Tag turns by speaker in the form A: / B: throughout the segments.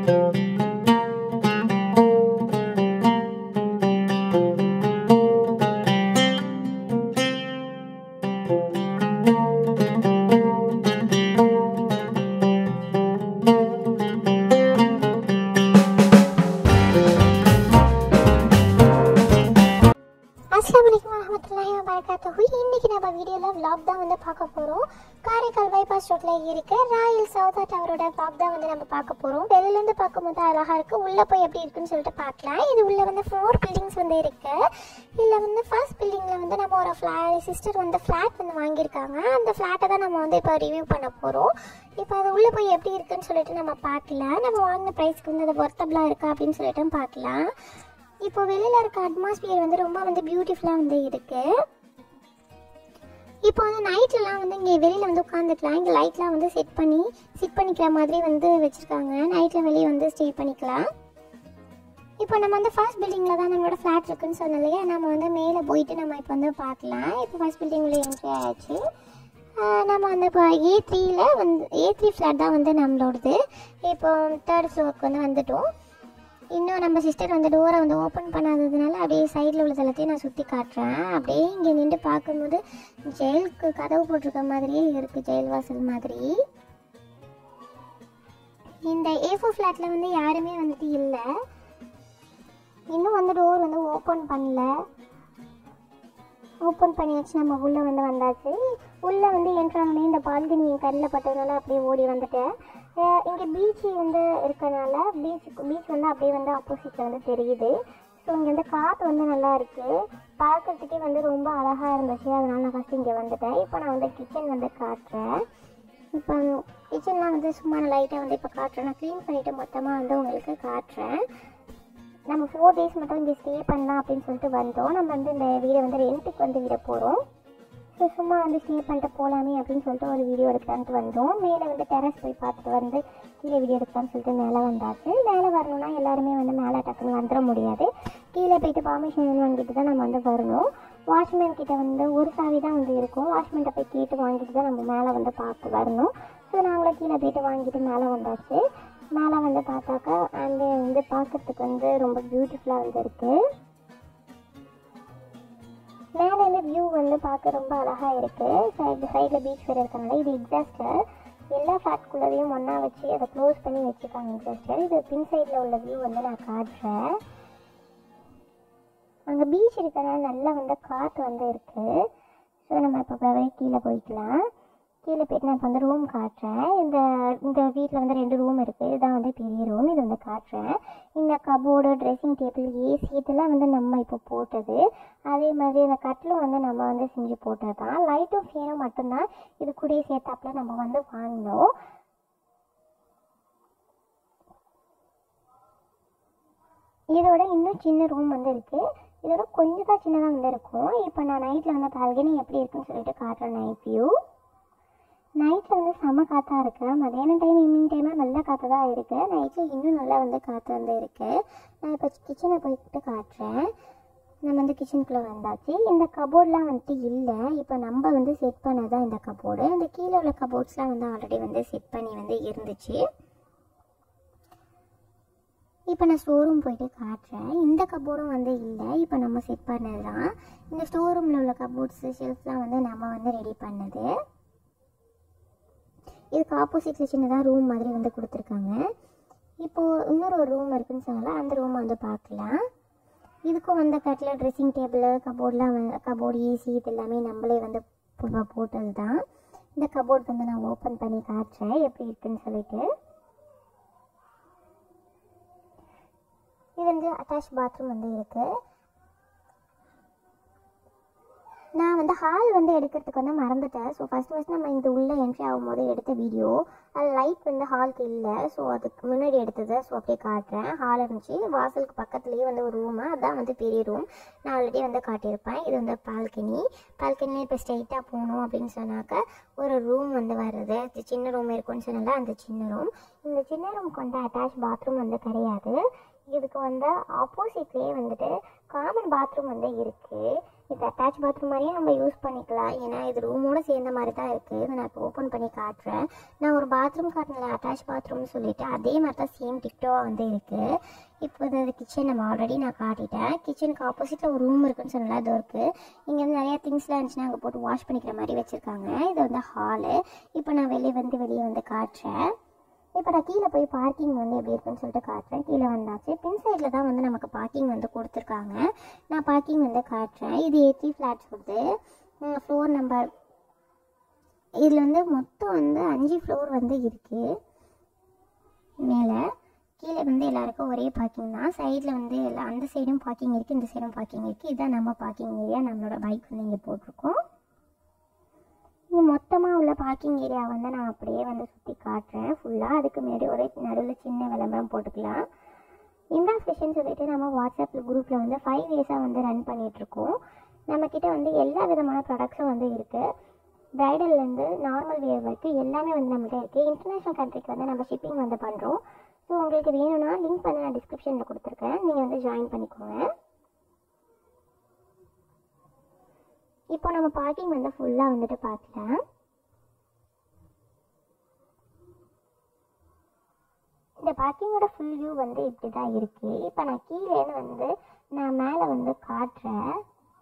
A: அஸ்லாம் வலைக்கம் வரமத்துல்லாஹி வபரகாத்துஹு இன்னைக்கு நம்ம வீடியோவில் vlog தான் வந்து பார்க்க போகிறோம் காரைக்கால் பைபாஸ் ரோட்டில் இருக்க ராயல் சவுதா டவரோட vlog தான் வந்து நம்ம பார்க்க போகிறோம் வெளியிலேருந்து பார்க்கும்போது அழகாக இருக்குது உள்ளே போய் எப்படி இருக்குன்னு சொல்லிட்டு பார்க்கலாம் இது உள்ளே வந்து ஃபோர் பில்டிங்ஸ் வந்து இருக்கு இதில் வந்து ஃபர்ஸ்ட் பில்டிங்கில் வந்து நம்ம ஒரு ஃப்ளா சிஸ்டர் வந்து ஃப்ளாட் வந்து வாங்கியிருக்காங்க அந்த ஃப்ளாட்டை தான் நம்ம வந்து இப்போ ரிவ்யூ பண்ண போகிறோம் இப்போ அது உள்ளே போய் எப்படி இருக்குன்னு சொல்லிட்டு நம்ம பார்க்கலாம் நம்ம வாங்கின ப்ரைஸ்க்கு வந்து அது ஒர்த்தபிளாக இருக்கா அப்படின்னு சொல்லிட்டு பார்க்கலாம் இப்போ வெளியில இருக்க அட்மாஸ்பியர் வந்து ரொம்ப வந்து பியூட்டிஃபுல்லாக வந்து இருக்கு இப்போ வந்து நைட்லலாம் வந்து இங்கே வெளியில் வந்து உட்காந்துக்கலாம் இங்கே லைட்லாம் வந்து செட் பண்ணி செட் பண்ணிக்கிற மாதிரி வந்து வச்சுருக்காங்க நைட்டில் வெளியே வந்து ஸ்டே பண்ணிக்கலாம் இப்போ நம்ம வந்து ஃபர்ஸ்ட் பில்டிங்கில் தான் நம்மளோட ஃப்ளாட் இருக்குன்னு சொன்னோம் இல்லையா நம்ம வந்து மேலே போயிட்டு நம்ம இப்போ வந்து பார்க்கலாம் இப்போ ஃபர்ஸ்ட் பில்டிங்கில் என்ட்ரி ஆயாச்சு ஆஹ் நம்ம வந்து இப்போ ஏ த்ரீயில் வந்து ஏ த்ரீ ஃப்ளாட் தான் வந்து நம்மளோடது இப்போ தேர்ட் ஃப்ளோருக்கு வந்து வந்துட்டோம் இன்னும் நம்ம சிஸ்டர் வந்து டோரை வந்து ஓப்பன் பண்ணாததுனால அப்படியே சைடில் உள்ளது எல்லாத்தையும் நான் சுற்றி காட்டுறேன் அப்படியே இங்கே நின்று பார்க்கும்போது ஜெயிலுக்கு கதவு போட்டிருக்க மாதிரியே இருக்குது ஜெயில் வாசல் மாதிரி இந்த ஏ ஃபோர் ஃப்ளாட்டில் வந்து யாருமே வந்துட்டு இல்லை இன்னும் வந்து டோர் வந்து ஓப்பன் பண்ணல ஓப்பன் பண்ணியாச்சு நம்ம உள்ளே வந்து வந்தாச்சு உள்ளே வந்து என்ட்ரானே இந்த பால்கனி என் கண்ணில் பட்டதுனால அப்படியே ஓடி வந்துட்டேன் இங்கே பீச் வந்து இருக்கனால பீச்சுக்கு பீச் வந்து அப்படியே வந்து ஆப்போசிட்டில் வந்து தெரியுது ஸோ இங்கே வந்து காற்று வந்து நல்லா இருக்குது பார்க்கறதுக்கே வந்து ரொம்ப அழகாக இருந்துச்சு அதனால நான் ஃபஸ்ட்டு இங்கே வந்துட்டேன் இப்போ நான் வந்து கிச்சன் வந்து காட்டுறேன் இப்போ கிச்சன்லாம் வந்து சும்மா லைட்டாக வந்து இப்போ காட்டுறேன் நான் க்ளீன் பண்ணிவிட்டு மொத்தமாக வந்து உங்களுக்கு காட்டுறேன் நம்ம ஃபோர் டேஸ் மட்டும் இங்கே ஸ்டே பண்ணலாம் அப்படின்னு சொல்லிட்டு வந்தோம் நம்ம வந்து இந்த வீடை வந்து ரெண்ட்டுக்கு வந்து விட போகிறோம் ஸோ சும்மா வந்து ஸ்டே பண்ணிட்டு போகலாமே அப்படின்னு சொல்லிட்டு ஒரு வீடியோ எடுக்கலான்ட்டு வந்தோம் மேலே வந்து டெரஸ் போய் பார்த்துட்டு வந்து கீழே வீடியோ எடுக்கலாம்னு சொல்லிட்டு மேலே வந்தாச்சு மேலே வரணும்னா எல்லாருமே வந்து மேலே டக்குன்னு வந்துட முடியாது கீழே போயிட்டு பர்மிஷன் வாங்கிட்டு தான் நம்ம வந்து வரணும் வாட்ச்மேன் கிட்ட வந்து ஒரு சாவி தான் வந்து இருக்கும் வாட்ச்மேன்கிட்ட போய் கேட்டு வாங்கிட்டு தான் நம்ம மேலே வந்து பார்த்து வரணும் ஸோ நாங்களும் கீழே போயிட்டு வாங்கிட்டு மேலே வந்தாச்சு மேலே வந்து பார்த்தாக்கா அந்த வந்து பார்க்கறதுக்கு வந்து ரொம்ப பியூட்டிஃபுல்லாக வந்து இருக்குது மேலே வந்து வியூ வந்து பார்க்க ரொம்ப அழகாக இருக்குது சைடு சைடில் பீச் வேறு இருக்கனால இது எக்ஸாஸ்டர் எல்லா ஃப்ளாட்குள்ளதையும் ஒன்றா வச்சு அதை க்ளோஸ் பண்ணி வச்சுருக்காங்க எக்ஸாஸ்டர் இது பின் சைடில் உள்ள வியூ வந்து நான் காட்டுறேன் அங்கே பீச் இருக்கனால நல்லா வந்து காற்று வந்து இருக்குது ஸோ நம்ம இப்போ அப்படியே கீழே போய்க்கலாம் கீழே போயிட்டு நான் இப்போ வந்து ரூம் காட்டுறேன் இந்த இந்த வீட்டில் வந்து ரெண்டு ரூம் இருக்குது இதுதான் வந்து பெரிய ரூம் இது வந்து காட்டுறேன் இந்த கபோர்டு ட்ரெஸ்ஸிங் டேபிள் ஏசி இதெல்லாம் வந்து நம்ம இப்போ போட்டது அதே மாதிரி இந்த கட்டிலும் வந்து நம்ம வந்து செஞ்சு போட்டது தான் லைட்டும் ஃபேனும் மட்டும்தான் இது கூடயே சேர்த்தாப்புல நம்ம வந்து வாங்கினோம் இதோட இன்னும் சின்ன ரூம் வந்து இருக்குது இதோட கொஞ்சம் தான் சின்னதாக வந்து இருக்கும் இப்போ நான் நைட்டில் வந்து பால்கனி எப்படி இருக்குன்னு சொல்லிட்டு காட்டுறேன் நைட் வியூ நைட்டில் வந்து செம காற்றா இருக்கு மதியானம் டைம் ஈவினிங் டைமாக நல்ல காற்று தான் இருக்குது நைட்டில் இன்னும் நல்லா வந்து காற்று வந்து இருக்குது நான் இப்போ கிச்சனை போய்கிட்டு காட்டுறேன் நம்ம வந்து கிச்சனுக்குள்ளே வந்தாச்சு இந்த கபோர்ட்லாம் வந்துட்டு இல்லை இப்போ நம்ம வந்து செட் பண்ணது தான் இந்த கபோர்டு இந்த கீழே உள்ள கபோர்ட்ஸ்லாம் வந்து ஆல்ரெடி வந்து செட் பண்ணி வந்து இருந்துச்சு இப்போ நான் ஸ்டோரூம் போயிட்டு காட்டுறேன் இந்த கபோர்டும் வந்து இல்லை இப்போ நம்ம செட் பண்ணது தான் இந்த ஸ்டோரூமில் உள்ள கபோர்ட்ஸு ஷெல்ஃப்லாம் வந்து நம்ம வந்து ரெடி பண்ணது இதுக்கு ஆப்போசிட்டில் சின்னதாக ரூம் மாதிரி வந்து கொடுத்துருக்காங்க இப்போது இன்னொரு ஒரு ரூம் இருக்குன்னு சொன்னால அந்த ரூம் வந்து பார்க்கலாம் இதுக்கும் வந்து கட்டில் ட்ரெஸ்ஸிங் டேபிள் கபோர்ட்லாம் கபோர்டு ஏசி இது எல்லாமே நம்மளே வந்து போ- போட்டது தான் இந்த கபோர்ட் வந்து நான் ஓப்பன் பண்ணி காட்டுறேன் எப்படி இருக்குன்னு சொல்லிட்டு இது வந்து அட்டாச் பாத்ரூம் வந்து இருக்குது நான் வந்து ஹால் வந்து எடுக்கிறதுக்கு வந்து மறந்துட்டேன் ஸோ ஃபஸ்ட் ஃபஸ்ட் நம்ம இந்த உள்ளே என்ட்ரி ஆகும்போது எடுத்த வீடியோ அது லைட் வந்து ஹாலுக்கு இல்லை ஸோ அதுக்கு முன்னாடி எடுத்தது ஸோ அப்படியே காட்டுறேன் ஹால் இருந்துச்சு வாசலுக்கு பக்கத்துலேயே வந்து ஒரு ரூமு அதான் வந்து பெரிய ரூம் நான் ஆல்ரெடி வந்து காட்டியிருப்பேன் இது வந்து பால்கனி பால்கனியில் இப்போ ஸ்ட்ரைட்டாக போகணும் அப்படின்னு சொன்னாக்க ஒரு ரூம் வந்து வருது இது சின்ன ரூம் இருக்குன்னு சொன்னால அந்த சின்ன ரூம் இந்த சின்ன ரூமுக்கு வந்து அட்டாச் பாத்ரூம் வந்து கிடையாது இதுக்கு வந்து ஆப்போசிட்லேயே வந்துட்டு காமன் பாத்ரூம் வந்து இருக்குது இது அட்டாச் பாத்ரூம் மாதிரியே நம்ம யூஸ் பண்ணிக்கலாம் ஏன்னா இது ரூமோட சேர்ந்த மாதிரி தான் இருக்குது இதை நான் இப்போ ஓப்பன் பண்ணி காட்டுறேன் நான் ஒரு பாத்ரூம் காட்டினேன் அட்டாச் பாத்ரூம்னு சொல்லிட்டு அதே மாதிரி தான் சேம் டிக்டோவாக வந்து இருக்குது இப்போ இது கிச்சன் நம்ம ஆல்ரெடி நான் காட்டிட்டேன் கிச்சனுக்கு ஆப்போசிட்டில் ஒரு ரூம் இருக்குன்னு சொன்னல அது இருக்குது இங்கே வந்து நிறையா திங்ஸ்லாம் இருந்துச்சுன்னா அங்கே போட்டு வாஷ் பண்ணிக்கிற மாதிரி வச்சுருக்காங்க இது வந்து ஹாலு இப்போ நான் வெளியே வந்து வெளியே வந்து காட்டுறேன் இப்போ நான் கீழே போய் பார்க்கிங் வந்து எப்படி இருக்குன்னு சொல்லிட்டு காட்டுறேன் கீழே வந்தாச்சு பின் சைடில் தான் வந்து நமக்கு பார்க்கிங் வந்து கொடுத்துருக்காங்க நான் பார்க்கிங் வந்து காட்டுறேன் இது ஏற்றி ஃப்ளாட்ஸ் வருது ஃப்ளோர் நம்பர் இதில் வந்து மொத்தம் வந்து அஞ்சு ஃப்ளோர் வந்து இருக்குது மேலே கீழே வந்து எல்லாருக்கும் ஒரே பார்க்கிங் தான் சைடில் வந்து எல்லா அந்த சைடும் பார்க்கிங் இருக்குது இந்த சைடும் பார்க்கிங் இருக்குது இதுதான் நம்ம பார்க்கிங் ஏரியா நம்மளோட பைக் வந்து இங்கே போட்டிருக்கோம் இங்கே மொத்தமாக உள்ள பார்க்கிங் ஏரியா வந்து நான் அப்படியே வந்து சுற்றி காட்டுறேன் ஃபுல்லாக அதுக்கு முன்னாடி ஒரே நடுவில் சின்ன விளம்பரம் போட்டுக்கலாம் இந்தா ஸ்பெஷன் சொல்லிட்டு நம்ம வாட்ஸ்அப்பில் குரூப்பில் வந்து ஃபைவ் இயர்ஸாக வந்து ரன் பண்ணிகிட்ருக்கோம் நம்மக்கிட்ட வந்து எல்லா விதமான ப்ராடக்ட்ஸும் வந்து இருக்குது ப்ரைடல்லேருந்து நார்மல் வேர் வரைக்கும் எல்லாமே வந்து நம்மகிட்ட இருக்குது இன்டர்நேஷ்னல் கண்ட்ரிக்கு வந்து நம்ம ஷிப்பிங் வந்து பண்ணுறோம் ஸோ உங்களுக்கு வேணும்னா லிங்க் வந்து நான் டிஸ்கிரிப்ஷனில் கொடுத்துருக்கேன் நீங்கள் வந்து ஜாயின் பண்ணிக்கோங்க இப்போ நம்ம பார்க்கிங் வந்து ஃபுல்லாக வந்துட்டு பார்க்கலாம் இந்த பார்க்கிங்கோட ஃபுல் வியூ வந்து இப்படி தான் இருக்குது இப்போ நான் கீழேன்னு வந்து நான் மேலே வந்து காட்டுறேன்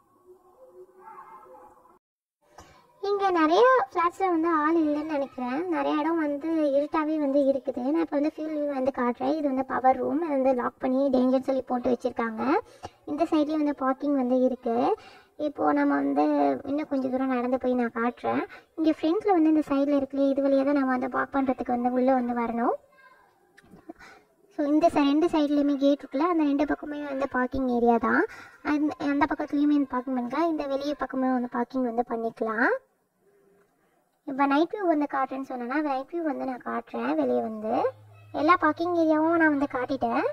A: இங்கே நிறைய ஃப்ளாட்ஸில் வந்து ஆள் இல்லைன்னு நினைக்கிறேன் நிறைய இடம் வந்து இருட்டாகவே வந்து இருக்குது நான் இப்போ வந்து ஃபீல் வியூ வந்து காட்டுறேன் இது வந்து பவர் ரூம் இது வந்து லாக் பண்ணி டேஞ்சர் சொல்லி போட்டு வச்சுருக்காங்க இந்த சைட்லேயும் வந்து பார்க்கிங் வந்து இருக்குது இப்போது நம்ம வந்து இன்னும் கொஞ்சம் தூரம் நடந்து போய் நான் காட்டுறேன் இங்கே ஃப்ரண்ட்டில் வந்து இந்த சைடில் இருக்குல்லையே இது வழியாக தான் நம்ம வந்து பார்க் பண்ணுறதுக்கு வந்து உள்ளே வந்து வரணும் ஸோ இந்த சை ரெண்டு சைட்லேயுமே கேட் இருக்குல்ல அந்த ரெண்டு பக்கமே வந்து பார்க்கிங் ஏரியா தான் அந்த அந்த பக்கத்துலேயுமே பார்க்கிங் பண்ணிக்கலாம் இந்த வெளியே பக்கமே வந்து பார்க்கிங் வந்து பண்ணிக்கலாம் இப்போ நைட் வியூ வந்து காட்டுறேன்னு சொன்னேன்னா நைட் வியூ வந்து நான் காட்டுறேன் வெளியே வந்து எல்லா பார்க்கிங் ஏரியாவும் நான் வந்து காட்டிட்டேன்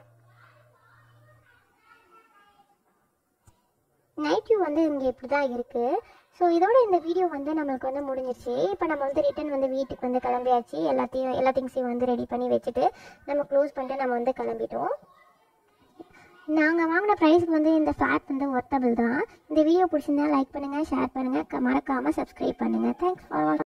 A: நைட் வியூ வந்து இங்கே இப்படி தான் இருக்குது ஸோ இதோட இந்த வீடியோ வந்து நம்மளுக்கு வந்து முடிஞ்சிருச்சு இப்போ நம்ம வந்து ரிட்டன் வந்து வீட்டுக்கு வந்து கிளம்பியாச்சு எல்லாத்தையும் எல்லா திங்ஸையும் வந்து ரெடி பண்ணி வச்சுட்டு நம்ம க்ளோஸ் பண்ணிட்டு நம்ம வந்து கிளம்பிட்டோம் நாங்கள் வாங்கின ப்ரைஸ்க்கு வந்து இந்த ஃப்ளாட் வந்து ஒர்த்தபிள் தான் இந்த வீடியோ பிடிச்சிருந்தா லைக் பண்ணுங்கள் ஷேர் பண்ணுங்கள் மறக்காமல் சப்ஸ்கிரைப் பண்ணுங்கள் தேங்க்ஸ் ஃபார்